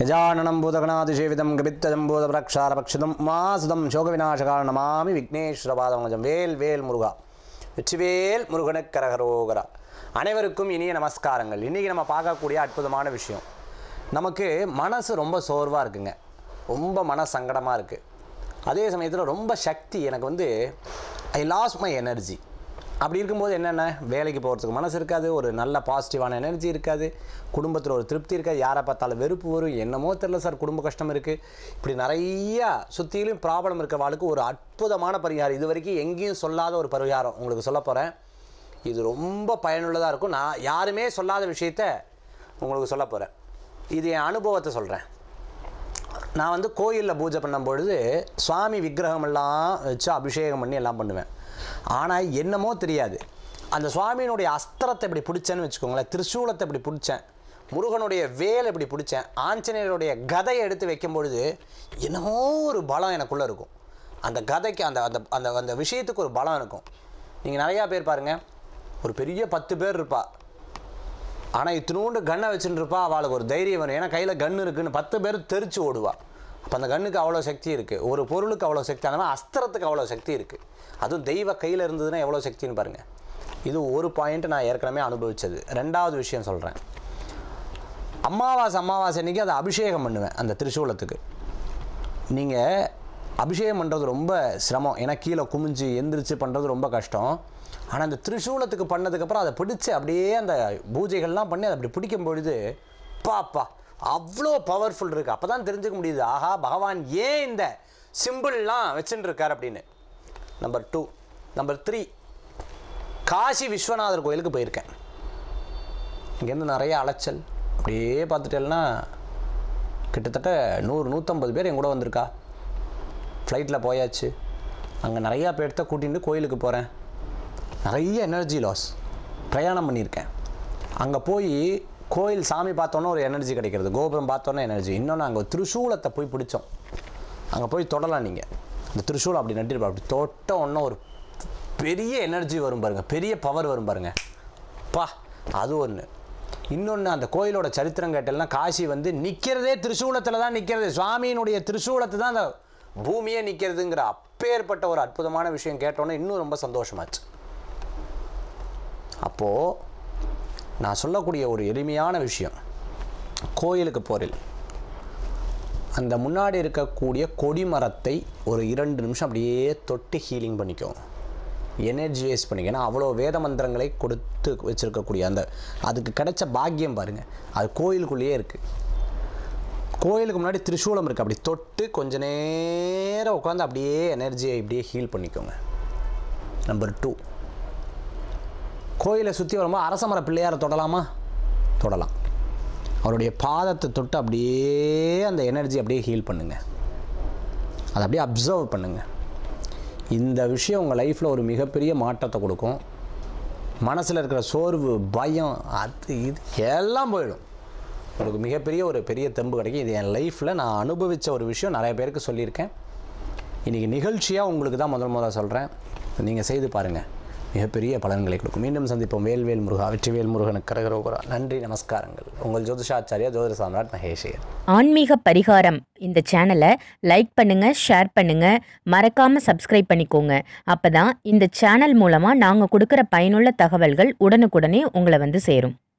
गजाननं भूतगणातिसेवितं गभित्तजं भूतप्रक्षारपक्षितं माசுதம் சோகவிநாசகால நமாமி விக்னேஸ்வரபாதமஜம் வேல் வேல் முருகா வெற்றிவேல் முருகனுக்கரகரோகரா அனைவருக்கும் இனிய நமஸ்காரங்கள் இன்றைக்கி நம்ம பார்க்கக்கூடிய அற்புதமான விஷயம் நமக்கு மனசு ரொம்ப சோர்வாக இருக்குங்க ரொம்ப மன சங்கடமாக இருக்குது அதே சமயத்தில் ரொம்ப சக்தி எனக்கு வந்து ஐ லாஸ் மை எனர்ஜி அப்படி இருக்கும்போது என்னென்ன வேலைக்கு போகிறதுக்கு மனசு இருக்காது ஒரு நல்ல பாசிட்டிவான எனர்ஜி இருக்காது குடும்பத்தில் ஒரு திருப்தி இருக்காது யாரை பார்த்தாலும் வெறுப்பு வரும் என்னமோ தெரில சார் குடும்ப கஷ்டம் இருக்குது இப்படி நிறையா சுற்றிலும் ப்ராப்ளம் இருக்கிறவாளுக்கு ஒரு அற்புதமான பரிகாரம் இது வரைக்கும் எங்கேயும் சொல்லாத ஒரு பரிகாரம் உங்களுக்கு சொல்ல போகிறேன் இது ரொம்ப பயனுள்ளதாக இருக்கும் நான் யாருமே சொல்லாத விஷயத்த உங்களுக்கு சொல்ல போகிறேன் இது என் அனுபவத்தை சொல்கிறேன் நான் வந்து கோயிலில் பூஜை பண்ணும்பொழுது சுவாமி விக்கிரகமெல்லாம் வச்சு அபிஷேகம் பண்ணி எல்லாம் பண்ணுவேன் ஆனால் என்னமோ தெரியாது அந்த சுவாமியினுடைய அஸ்திரத்தை இப்படி பிடிச்சேன்னு வச்சுக்கோங்களேன் திரிசூலத்தை இப்படி பிடிச்சேன் முருகனுடைய வேலை இப்படி பிடிச்சேன் ஆஞ்சநேயருடைய கதையை எடுத்து வைக்கும் பொழுது என்னமோ ஒரு பலம் எனக்குள்ளே இருக்கும் அந்த கதைக்கு அந்த அந்த அந்த அந்த விஷயத்துக்கு ஒரு பலம் இருக்கும் நீங்கள் நிறையா பேர் பாருங்கள் ஒரு பெரிய பத்து பேர் இருப்பா ஆனால் இத்தினூண்டு கன்னை வச்சுட்டு இருப்பா அவளுக்கு ஒரு தைரியம் வரும் ஏன்னா கையில் கன்று இருக்குன்னு பத்து பேர் தெரிச்சு ஓடுவா அப்போ அந்த கண்ணுக்கு அவ்வளோ சக்தி இருக்குது ஒரு பொருளுக்கு அவ்வளோ சக்தி அந்த மாதிரி அஸ்திரத்துக்கு அவ்வளோ சக்தி இருக்குது அதுவும் தெய்வ கையில் இருந்ததுன்னா எவ்வளோ சக்தின்னு பாருங்கள் இது ஒரு பாயிண்ட் நான் ஏற்கனவே அனுபவிச்சது ரெண்டாவது விஷயம் சொல்கிறேன் அமாவாசை அமாவாசை அன்றைக்கி அதை அபிஷேகம் பண்ணுவேன் அந்த திரிசூலத்துக்கு நீங்கள் அபிஷேகம் பண்ணுறது ரொம்ப சிரமம் ஏன்னா கீழே குமிஞ்சு எந்திரிச்சு பண்ணுறது ரொம்ப கஷ்டம் ஆனால் அந்த திரிசூலத்துக்கு பண்ணதுக்கப்புறம் அதை பிடிச்சி அப்படியே அந்த பூஜைகள்லாம் பண்ணி அதை அப்படி பிடிக்கும் பொழுது பாப்பா அவ்வளோ பவர்ஃபுல் இருக்குது அப்போ தான் தெரிஞ்சுக்க முடியுது ஆஹா பகவான் ஏன் இந்த சிம்பிள்லாம் வச்சுட்டு இருக்கார் அப்படின்னு number two number three Kashi Vishwanathar கோயிலுக்கு போயிருக்கேன் இங்கேருந்து நிறைய அலைச்சல் அப்படியே பார்த்துட்டேன்னா கிட்டத்தட்ட நூறு நூற்றம்பது பேர் என் கூட வந்திருக்கா ஃப்ளைட்டில் போயாச்சு அங்கே நிறையா பேர்த்த கூட்டிகிட்டு கோயிலுக்கு போகிறேன் நிறைய எனர்ஜி லாஸ் பிரயாணம் பண்ணியிருக்கேன் அங்கே போய் கோயில் சாமி பார்த்தோன்னே ஒரு எனர்ஜி கிடைக்கிறது கோபுரம் பார்த்தோன்னே எனர்ஜி இன்னொன்று அங்கே திரிசூலத்தை போய் பிடிச்சோம் அங்கே போய் தொடலாம் நீங்கள் இந்த திரிசூலம் அப்படி நட்டிருப்பா அப்படி தொட்ட உடனே ஒரு பெரிய எனர்ஜி வரும் பாருங்கள் பெரிய பவர் வரும் பாருங்கள் பா அது ஒன்று இன்னொன்று அந்த கோயிலோட சரித்திரம் கேட்டேன்னா காசி வந்து நிற்கிறதே திரிசூலத்தில் தான் நிற்கிறது சுவாமியினுடைய திரிசூலத்தை தான் அந்த பூமியே நிற்கிறதுங்கிற அப்பேற்பட்ட ஒரு அற்புதமான விஷயம் கேட்டோன்னே இன்னும் ரொம்ப சந்தோஷமாச்சு அப்போது நான் சொல்லக்கூடிய ஒரு எளிமையான விஷயம் கோயிலுக்கு போரில் அந்த முன்னாடி இருக்கக்கூடிய கொடி மரத்தை ஒரு இரண்டு நிமிஷம் அப்படியே தொட்டு ஹீலிங் பண்ணிக்கோ எனர்ஜி வேஸ்ட் பண்ணிக்க ஏன்னா அவ்வளோ வேத மந்திரங்களை கொடுத்து வச்சுருக்கக்கூடிய அந்த அதுக்கு கிடைச்ச பாக்கியம் பாருங்கள் அது கோயிலுக்குள்ளேயே இருக்குது கோயிலுக்கு முன்னாடி திரிசூலம் இருக்குது அப்படி தொட்டு கொஞ்ச நேரம் உட்காந்து அப்படியே எனர்ஜியை இப்படியே ஹீல் பண்ணிக்கோங்க நம்பர் டூ கோயிலை சுற்றி வரும்போது அரசமர பிள்ளையாரை தொடலாமா தொடலாம் அவருடைய பாதத்தை தொட்டு அப்படியே அந்த எனர்ஜி அப்படியே ஹீல் பண்ணுங்க அதை அப்படியே அப்சர்வ் பண்ணுங்க இந்த விஷயம் உங்கள் லைஃப்பில் ஒரு மிகப்பெரிய மாற்றத்தை கொடுக்கும் மனசில் இருக்கிற சோர்வு பயம் அது இது எல்லாம் போயிடும் உங்களுக்கு மிகப்பெரிய ஒரு பெரிய தெம்பு கிடைக்கும் இது என் லைஃப்பில் நான் அனுபவித்த ஒரு விஷயம் நிறைய பேருக்கு சொல்லியிருக்கேன் இன்றைக்கி நிகழ்ச்சியாக உங்களுக்கு தான் முதல் முதல்ல சொல்கிறேன் நீங்கள் செய்து பாருங்கள் மிகப்பெரிய பலன்களை கொடுக்கும் மீண்டும் சந்திப்போம் வேல்வேல் முருகா வெற்றிவேல் முருகனுக்கு கரகரோகரா நன்றி நமஸ்காரங்கள் உங்கள் ஜோதிஷாச்சாரியா ஜோதிட சாம்ராட் மகேஷியர் ஆன்மீக பரிகாரம் இந்த சேனலை லைக் பண்ணுங்க ஷேர் பண்ணுங்க மறக்காம சப்ஸ்கிரைப் பண்ணிக்கோங்க அப்பதான் இந்த சேனல் மூலமா நாங்க கொடுக்கிற பயனுள்ள தகவல்கள் உடனுக்குடனே உங்களை வந்து சேரும்